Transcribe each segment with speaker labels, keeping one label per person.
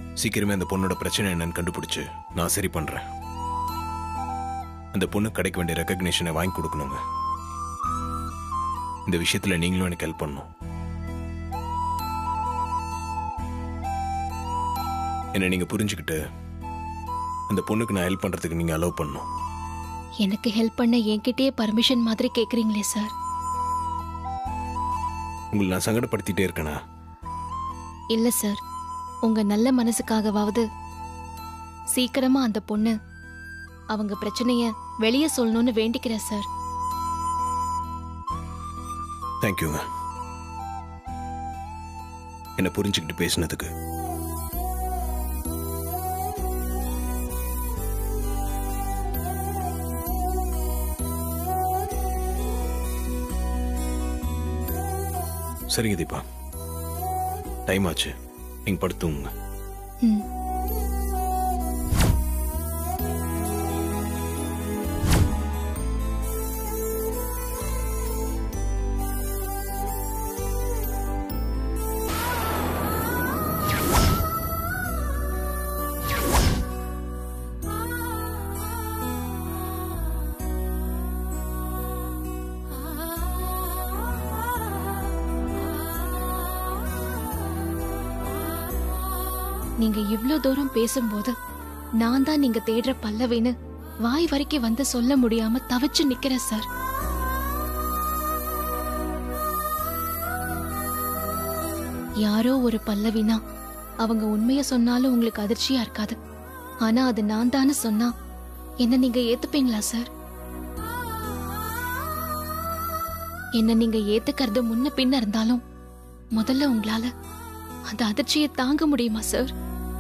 Speaker 1: சீக்கிரமே அந்த பொண்ணோட பிரச்சனை என்னன்னு கண்டுபிடிச்சு நான் சரி பண்றேன் அந்த பொண்ணு கிடைக்க வேண்டிய ரெக்கக்னிஷனை வாங்கி கொடுக்கணுங்க இந்த விஷயத்துல நீங்களும் எனக்கு ஹெல்ப் பண்ணணும் என்னை நீங்க புரிஞ்சுக்கிட்டு அந்த பொண்ணுக்கு நான் ஹெல்ப் பண்றதுக்கு நீங்க அலோவ் பண்ணணும்
Speaker 2: எனக்கு ஹெல்ப் பண்ண என்கிட்டயே பர்மிஷன் மாதிரி கேக்குறீங்களே சார்
Speaker 1: உங்களை நான் சங்கடப்படுத்திட்டே இருக்கேனா
Speaker 2: இல்ல சார் உங்க நல்ல மனசுக்காகவாவது சீக்கிரமா அந்த பொண்ணு அவங்க பிரச்சனைய வெளியே சொல்லணும்னு வேண்டிக்கிறேன் சார்
Speaker 1: தேங்க்யூங்க என்னை புரிஞ்சுக்கிட்டு பேசினதுக்கு சரிங்க தீபா டைம் ஆச்சு நீங்க படுத்துங்க
Speaker 2: ம் நீங்க இவ்ளோ தூரம் பேசும்போது நான் தான் நீங்க தேடுற பல்லவின்னு வாய் வரைக்கும் வந்து சொல்ல முடியாம தவிச்சு நிக்கிறேன் சார் யாரோ ஒரு பல்லவினா அவங்க உண்மைய சொன்னாலும் உங்களுக்கு அதிர்ச்சியா இருக்காது ஆனா அது நான் தானு சொன்னா என்ன நீங்க ஏத்துப்பீங்களா சார் என்ன நீங்க ஏத்துக்கிறது முன்ன பின்ன இருந்தாலும் முதல்ல உங்களால அந்த அதிர்ச்சியை தாங்க முடியுமா சார்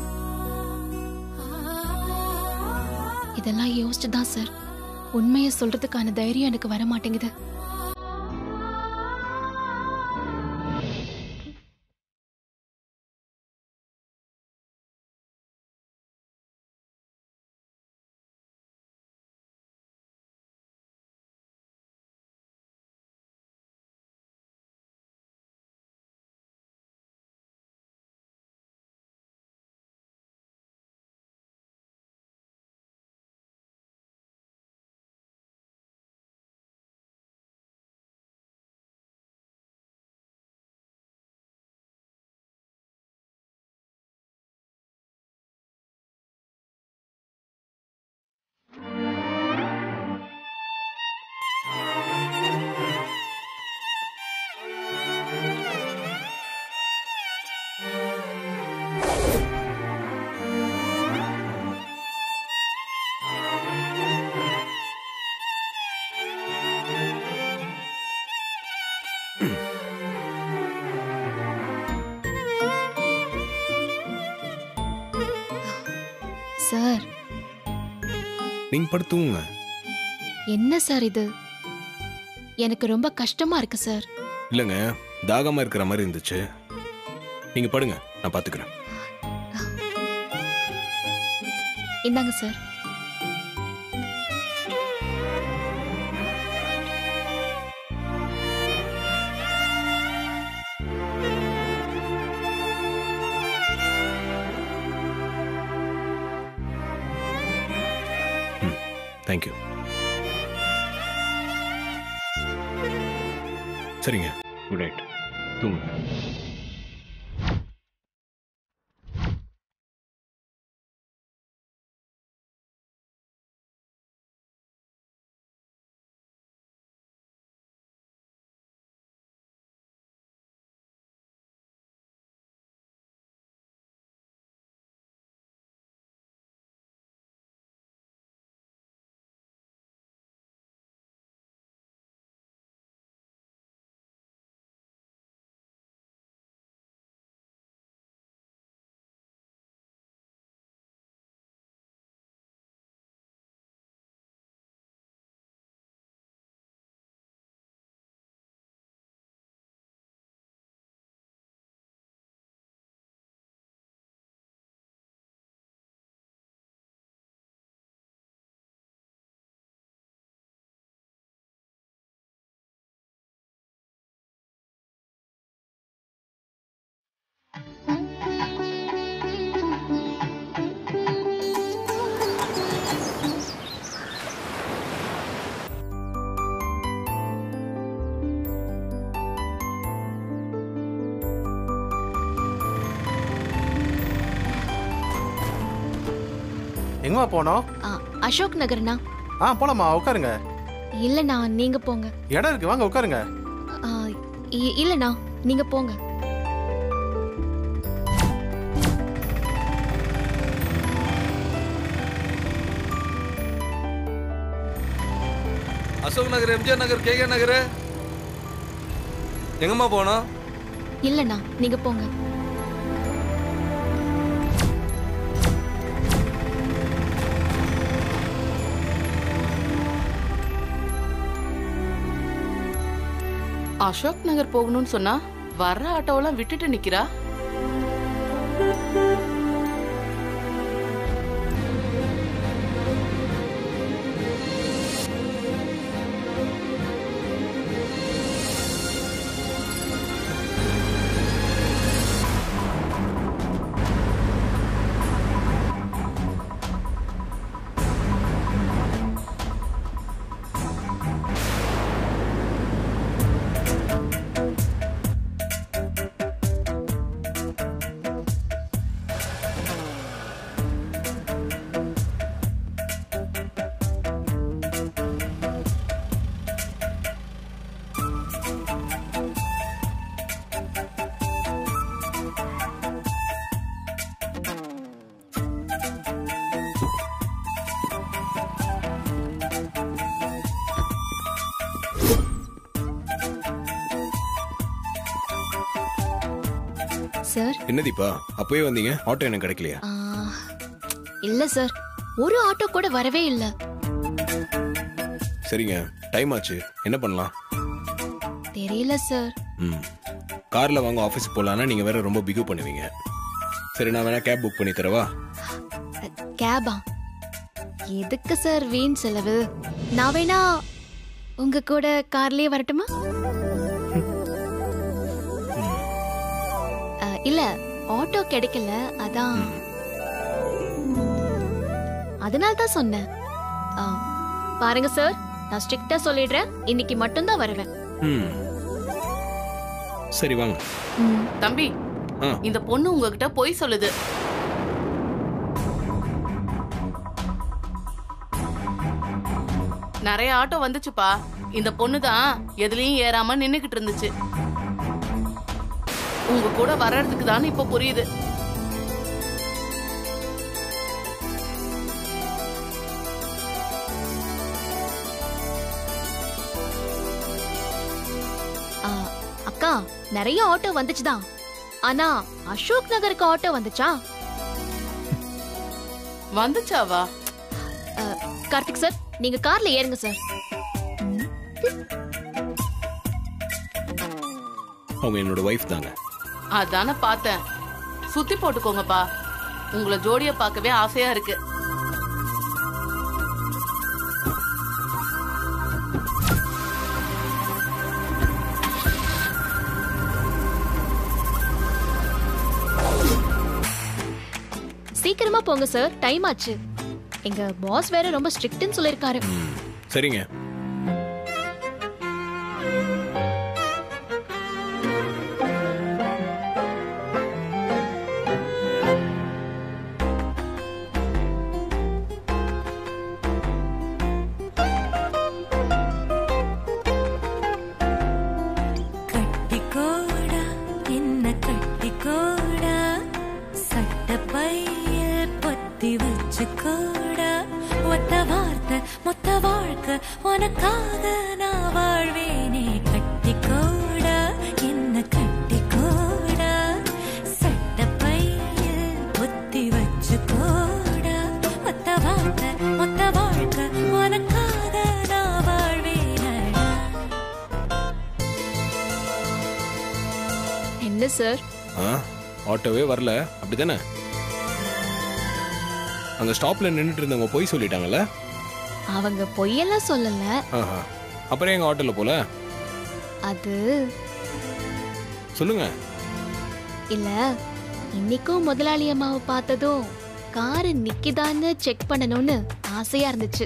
Speaker 2: இதெல்லாம் யோசிச்சு தான் சார் உண்மையை சொல்றதுக்கான தைரியம் எனக்கு வர மாட்டேங்குது சார்
Speaker 1: நீங்க படுத்துங்க
Speaker 2: என்ன சார் இது எனக்கு ரொம்ப கஷ்டமா இருக்கு சார்
Speaker 1: இல்லைங்க தாகமா இருக்கிற மாதிரி இருந்துச்சு நீங்க படுங்க நான் பாத்துக்கிறேன்
Speaker 2: இந்தாங்க சார்
Speaker 1: தேங்க்யூ சரிங்க குட் நைட் தூங்குங்க
Speaker 3: எங்கம்மா போனோம்
Speaker 2: ஆ, அசோக் நகர்னா
Speaker 3: ஆ போலாமா உட்காருங்க
Speaker 2: இல்லண்ணா நீங்க போங்க
Speaker 3: இடம் இருக்கு வாங்க உட்காருங்க
Speaker 2: ஆ, இ- இல்லண்ணா நீங்க போங்க
Speaker 4: அசோக் நகர் எம்ஜிஆர் நகர் கேகே நகர் எங்கம்மா போனோம்
Speaker 2: இல்லண்ணா நீங்க போங்க
Speaker 5: அசோக் நகர் போகணும்னு சொன்னா வர்ற ஆட்டோவெல்லாம் விட்டுட்டு நிக்கிறா
Speaker 2: சார்
Speaker 1: என்ன தீபா அப்பவே வந்தீங்க ஆட்டோ எனக்கு கிடைக்கலையா
Speaker 2: ஆ, இல்ல சார் ஒரு ஆட்டோ கூட வரவே இல்ல
Speaker 1: சரிங்க டைம் ஆச்சு என்ன பண்ணலாம்
Speaker 2: தெரியல சார்
Speaker 1: ம் கார்ல வாங்க ஆஃபீஸுக்கு போகலான்னா நீங்க வேற ரொம்ப பிகு பண்ணுவீங்க சரி நான் வேணா கேப் புக் பண்ணி தரவா
Speaker 2: கேபா எதுக்கு சார் வீண் செலவு நான் வேணா உங்க கூட கார்லயே வரட்டுமா ஆ, இல்ல ஆட்டோ கிடைக்கல அதான் அதனால தான் சொன்னேன் ஆ, பாருங்க சார் நான் ஸ்ட்ரிக்டா சொல்லிடுறேன் இன்னைக்கு மட்டும்தான் வருவேன்
Speaker 1: ம் சரி வாங்க
Speaker 2: ம்,
Speaker 5: தம்பி
Speaker 1: ஆ.
Speaker 5: இந்த பொண்ணு உங்ககிட்ட பொய் சொல்லுது நிறைய ஆட்டோ வந்துச்சுப்பா இந்த பொண்ணு தான் எதுலயும் ஏறாம நின்னுகிட்டு இருந்துச்சு உங்க கூட வர்றதுக்கு தான் இப்ப புரியுது
Speaker 2: ஆ, அக்கா நிறைய ஆட்டோ வந்துச்சுதான் ஆனா அசோக் நகருக்கு ஆட்டோ வந்துச்சா
Speaker 5: வந்துச்சாவா
Speaker 2: ஆ, கார்த்திக் சார் நீங்க கார்ல ஏறுங்க சார்
Speaker 1: அவங்க என்னோட ஒய்ஃப் தாங்க
Speaker 5: அதானே பார்த்தேன் சுத்தி போட்டுக்கோங்கப்பா உங்களை ஜோடிய பார்க்கவே ஆசையா இருக்கு
Speaker 2: சீக்கிரமா போங்க சார் டைம் ஆச்சு எங்க பாஸ் வேற ரொம்ப ஸ்ட்ரிக்ட்னு சொல்லிருக்காரு
Speaker 1: ம் சரிங்க
Speaker 6: கட்டிக்கோடா என்ன கட்டிக்கோடா சட்ட பையில் பொத்தி வச்சுக்கோடா ஒத்த வார்த்தை மொத்த வாழ்க்கை உனக்காக நான் வாழ்வேனே கட்டிக்கோடா என்ன கட்டிக்கோடா சட்ட பையில் பொத்தி வச்சுக்கோடா ஒத்த வார்த்தை மொத்த வாழ்க்கை உனக்காக நான் வாழ்வேனடா
Speaker 2: என்ன சார்
Speaker 1: ஆ ஆட்டோவே வரல அப்படிதானே அங்க ஸ்டாப்ல நின்றுட்டு இருந்தவங்க போய் சொல்லிட்டாங்கல்ல
Speaker 2: அவங்க பொய்யெல்லாம் சொல்லல
Speaker 1: ஆஹா அப்புறம் எங்க ஆட்டோல போல
Speaker 2: அது
Speaker 1: சொல்லுங்க
Speaker 2: இல்ல இன்னைக்கும் முதலாளி அம்மாவை பார்த்ததும் காரு நிக்கிதான்னு செக் பண்ணணும்னு ஆசையா இருந்துச்சு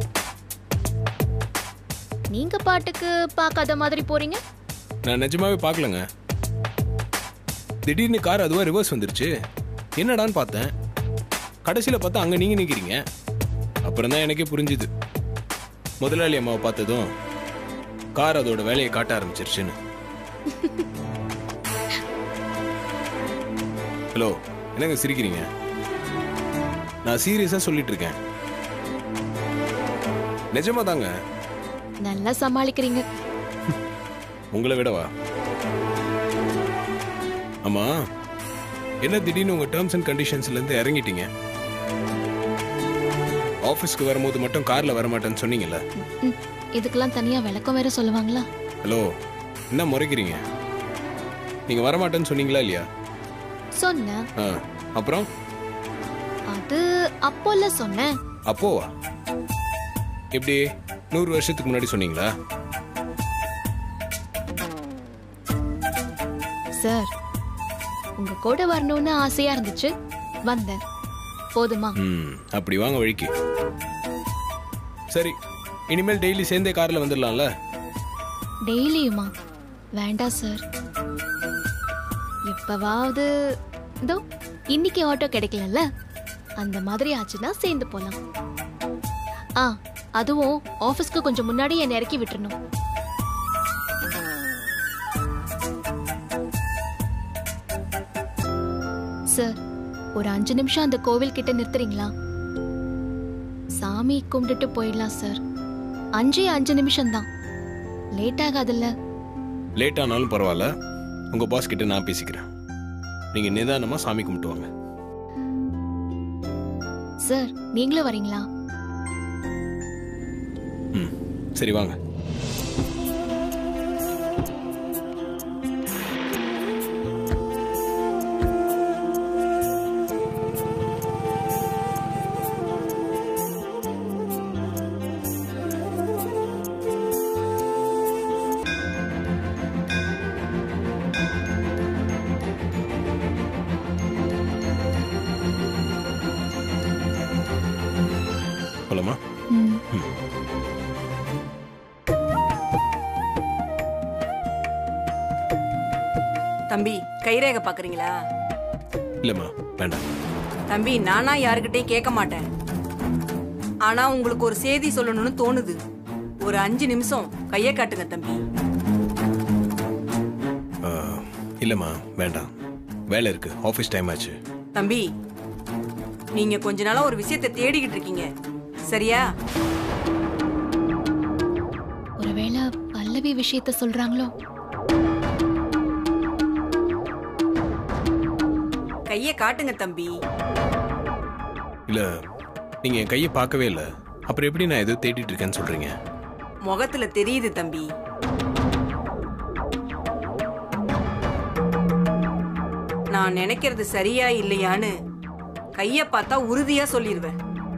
Speaker 2: நீங்க பாட்டுக்கு பார்க்காத மாதிரி போறீங்க
Speaker 1: நான் நிஜமாவே பார்க்கலங்க திடீர்னு கார் அதுவா ரிவர்ஸ் வந்துருச்சு என்னடான்னு பார்த்தேன் கடைசியில பார்த்தா அங்க நீங்க நிக்கிறீங்க அப்புறம் தான் எனக்கே புரிஞ்சுது முதலாளி அம்மாவை பார்த்ததும் கார் அதோட வேலையை காட்ட ஆரம்பிச்சிருச்சுன்னு ஹலோ என்னங்க சிரிக்கிறீங்க நான் சீரியஸா சொல்லிட்டு இருக்கேன் நிஜமா தாங்க
Speaker 2: நல்லா சமாளிக்கிறீங்க
Speaker 1: உங்களை விடவா ஆமா என்ன திடீர்னு உங்க டேர்ம்ஸ் அண்ட் கண்டிஷன்ஸ்ல இருந்து இறங்கிட்டீங்க ஆபீஸ்க்கு வரும்போது மட்டும் கார்ல வர மாட்டேன்னு சொன்னீங்கல்ல
Speaker 2: ம், இதுக்கெல்லாம் தனியா விளக்கம் வேற சொல்லுவாங்களா
Speaker 1: ஹலோ என்ன முறைக்கிறீங்க நீங்க வர மாட்டேன்னு சொன்னீங்களா இல்லையா
Speaker 2: சொன்னேன்
Speaker 1: ஆ, அப்புறம்
Speaker 2: அது அப்போல்ல சொன்னேன்
Speaker 1: அப்போவா எப்படி நூறு வருஷத்துக்கு முன்னாடி சொன்னீங்களா
Speaker 2: சார் உங்க கூட வரணும்னு ஆசையா இருந்துச்சு வந்தேன் போதுமா
Speaker 1: ம் அப்படி வாங்க வழிக்கு சரி இனிமேல் டெய்லி சேர்ந்தே கார்ல வந்துடலாம்ல
Speaker 2: டெய்லியுமா வேண்டாம் சார் எப்பவாவது இதோ இன்னைக்கு ஆட்டோ கிடைக்கலல்ல அந்த மாதிரி ஆச்சுன்னா சேர்ந்து போலாம் ஆ அதுவும் ஆபீஸ்க்கு கொஞ்சம் முன்னாடி என்னை இறக்கி விட்டுறணும் சார் ஒரு அஞ்சு நிமிஷம் அந்த கோவில் கிட்ட நிறுத்துறீங்களா சாமி கும்பிட்டுட்டு போயிடலாம் சார் அஞ்சே அஞ்சு நிமிஷம் தான் லேட் ஆகாதுல்ல
Speaker 1: லேட் ஆனாலும் பரவாயில்ல உங்க பாஸ் கிட்ட நான் பேசிக்கிறேன் நீங்க நிதானமா சாமி கும்பிட்டு வாங்க
Speaker 2: சார் நீங்களும் வரீங்களா
Speaker 1: ம் சரி வாங்க போலாமா
Speaker 2: ம்
Speaker 7: தம்பி கைரேகை பாக்குறீங்களா
Speaker 1: இல்லம்மா வேண்டாம்
Speaker 7: தம்பி நானா யாருக்கிட்டையும் கேட்க மாட்டேன் ஆனா உங்களுக்கு ஒரு செய்தி சொல்லணும்னு தோணுது ஒரு அஞ்சு நிமிஷம் கையை காட்டுங்க தம்பி
Speaker 1: ஆ, இல்லம்மா வேண்டாம் வேலை இருக்கு ஆஃபீஸ் டைம் ஆச்சு
Speaker 7: தம்பி நீங்க கொஞ்ச நாளா ஒரு விஷயத்தை தேடிக்கிட்டு இருக்கீங்க சரியா
Speaker 2: ஒருவேளை பல்லவி விஷயத்த சொல்றாங்களோ
Speaker 7: கையை காட்டுங்க தம்பி
Speaker 1: இல்ல நீங்க என் கையை பார்க்கவே இல்லை அப்புறம் எப்படி நான் ஏதோ தேடிட்டு இருக்கேன்னு சொல்றீங்க
Speaker 7: முகத்துல தெரியுது தம்பி நான் நினைக்கிறது சரியா இல்லையான்னு கைய பார்த்தா உறுதியா சொல்லிடுவேன்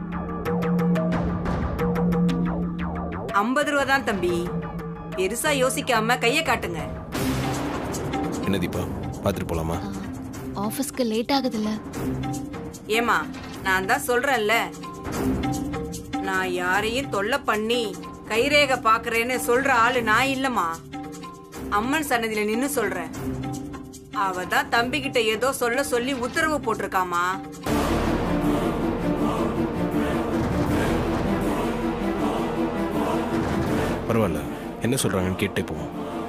Speaker 7: ஐம்பது ரூபா தான் தம்பி பெருசா யோசிக்காம கைய காட்டுங்க
Speaker 1: என்ன தீபா பார்த்துட்டு போலாமா
Speaker 2: ஆ, ஆபீஸ்க்கு லேட் ஆகுதுல்ல
Speaker 7: ஏமா நான் தான் சொல்றேன்ல நான் யாரையும் தொல்லை பண்ணி கைரேகை பாக்குறேன்னு சொல்ற ஆளு நான் இல்லம்மா அம்மன் சன்னதியில நின்னு சொல்றேன் அவ தான் தம்பி கிட்ட ஏதோ சொல்ல சொல்லி உத்தரவு போட்டிருக்காமா
Speaker 1: பரவாயில்ல என்ன சொல்றாங்கன்னு கேட்டே போவோம்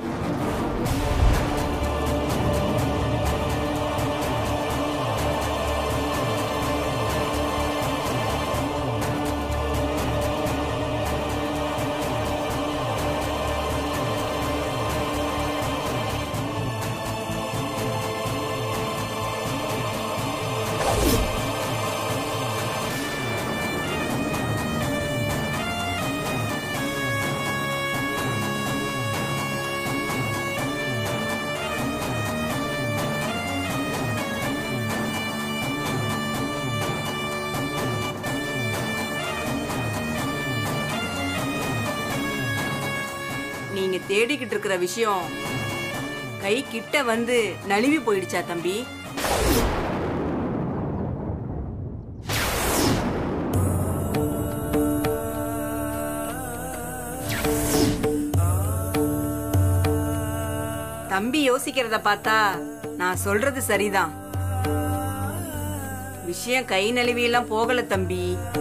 Speaker 7: நீங்க தேடிக்கிட்டு இருக்கிற விஷயம் கை கிட்ட வந்து நழுவி போயிடுச்சா தம்பி தம்பி யோசிக்கிறத பார்த்தா நான் சொல்றது சரிதான் விஷயம் கை நழுவியெல்லாம் போகல தம்பி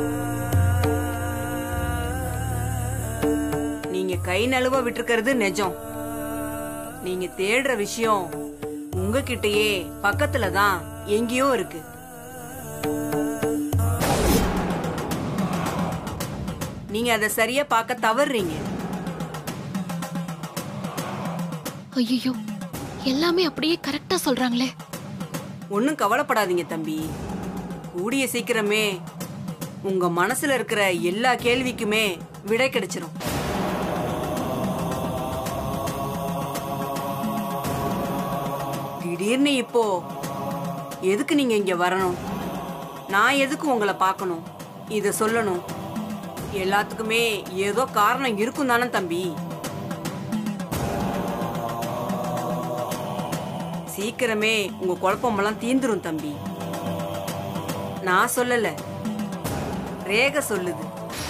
Speaker 7: நீங்க கை நழுவ விட்டுருக்கிறது நிஜம் நீங்க தேடுற விஷயம் உங்ககிட்டயே பக்கத்துல தான் எங்கேயோ இருக்கு நீங்க அதை சரியா பார்க்க தவறுறீங்க
Speaker 2: ஐயோ எல்லாமே அப்படியே கரெக்டா சொல்றாங்களே
Speaker 7: ஒன்னும் கவலைப்படாதீங்க தம்பி கூடிய சீக்கிரமே உங்க மனசுல இருக்கிற எல்லா கேள்விக்குமே விடை கிடைச்சிரும் திடீர்னு இப்போ எதுக்கு நீங்க இங்க வரணும் நான் எதுக்கு உங்களை பார்க்கணும் இத சொல்லணும் எல்லாத்துக்குமே ஏதோ காரணம் இருக்கும் தானே தம்பி சீக்கிரமே உங்க குழப்பமெல்லாம் தீந்துரும் தம்பி நான் சொல்லல ரேக சொல்லுது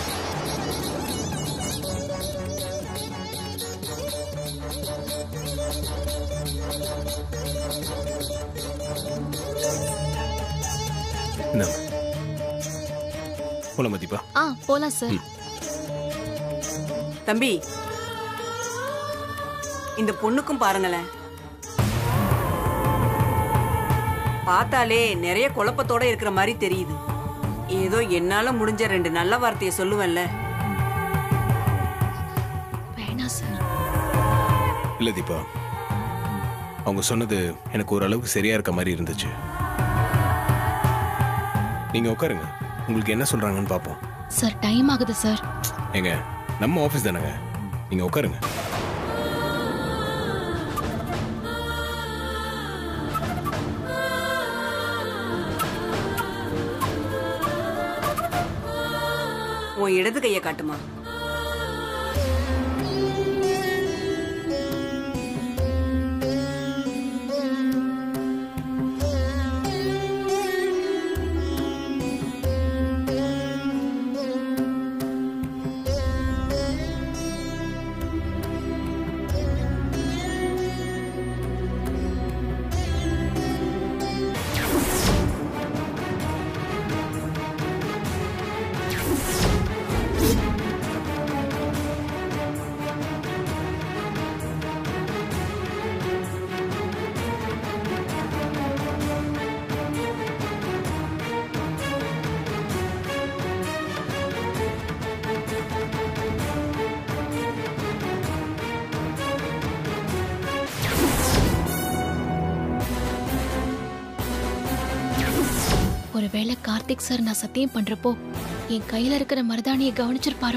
Speaker 1: என்ன போலாமா தீபா
Speaker 2: ஆ போலாம் சார்
Speaker 7: தம்பி இந்த பொண்ணுக்கும் பாருங்களேன் பார்த்தாலே நிறைய குழப்பத்தோட இருக்கிற மாதிரி தெரியுது ஏதோ என்னால முடிஞ்ச ரெண்டு நல்ல வார்த்தையை சொல்லுவேன்ல
Speaker 2: வேணாம் சார்
Speaker 1: இல்ல தீபா அவங்க சொன்னது எனக்கு ஓரளவுக்கு சரியா இருக்க மாதிரி இருந்துச்சு நீங்க உட்காருங்க உங்களுக்கு என்ன சொல்றாங்கன்னு பார்ப்போம்
Speaker 2: சார் டைம் ஆகுது சார்
Speaker 1: ஏங்க நம்ம ஆபீஸ் தானேங்க நீங்க உட்காருங்க
Speaker 7: உன் இடது கையை காட்டுமா
Speaker 2: ஒருவேளை கார்த்திக் சார் நான் சத்தியம் பண்றப்போ என் கையில இருக்கிற மருதாணியை கவனிச்சிருப்பாரோ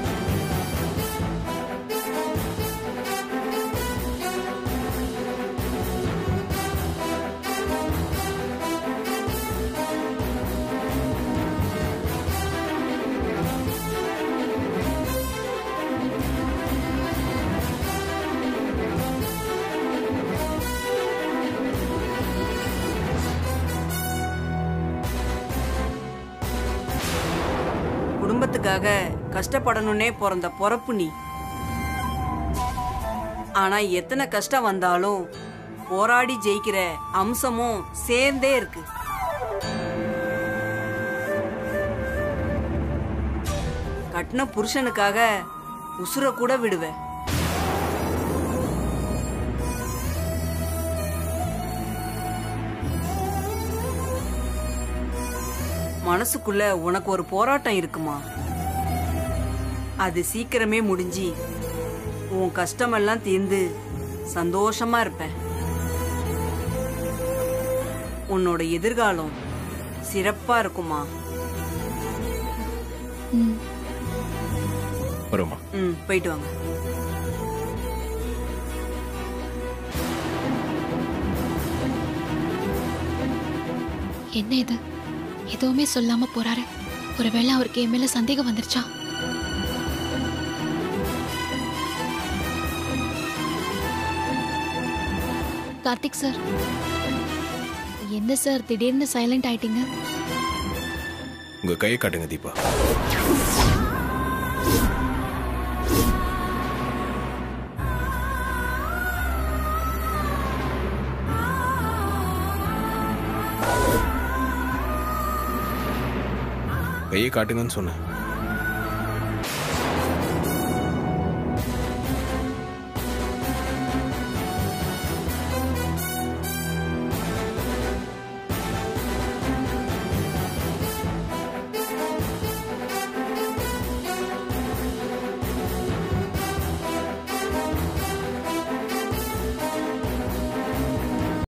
Speaker 7: குடும்பத்துக்காக கஷ்டப்படணும்னே பிறந்த பொறப்பு நீ ஆனா எத்தனை கஷ்டம் வந்தாலும் போராடி ஜெயிக்கிற அம்சமும் சேர்ந்தே இருக்கு கட்டின புருஷனுக்காக உசுர கூட விடுவேன் மனசுக்குள்ள உனக்கு ஒரு போராட்டம் இருக்குமா அது சீக்கிரமே முடிஞ்சு உன் கஷ்டமெல்லாம் தீர்ந்து சந்தோஷமா இருப்ப உன்னோட எதிர்காலம் சிறப்பா இருக்குமா
Speaker 2: ம்
Speaker 1: வருமா
Speaker 7: ம் போயிட்டு வாங்க
Speaker 2: என்ன இது எதுவுமே சொல்லாம போறாரு ஒருவேளை அவருக்கு என் மேல சந்தேகம் வந்துருச்சா கார்த்திக் சார் என்ன சார் திடீர்னு சைலண்ட் ஆயிட்டீங்க
Speaker 1: உங்க கையை காட்டுங்க தீபா கையை காட்டுங்கன்னு சொன்னேன்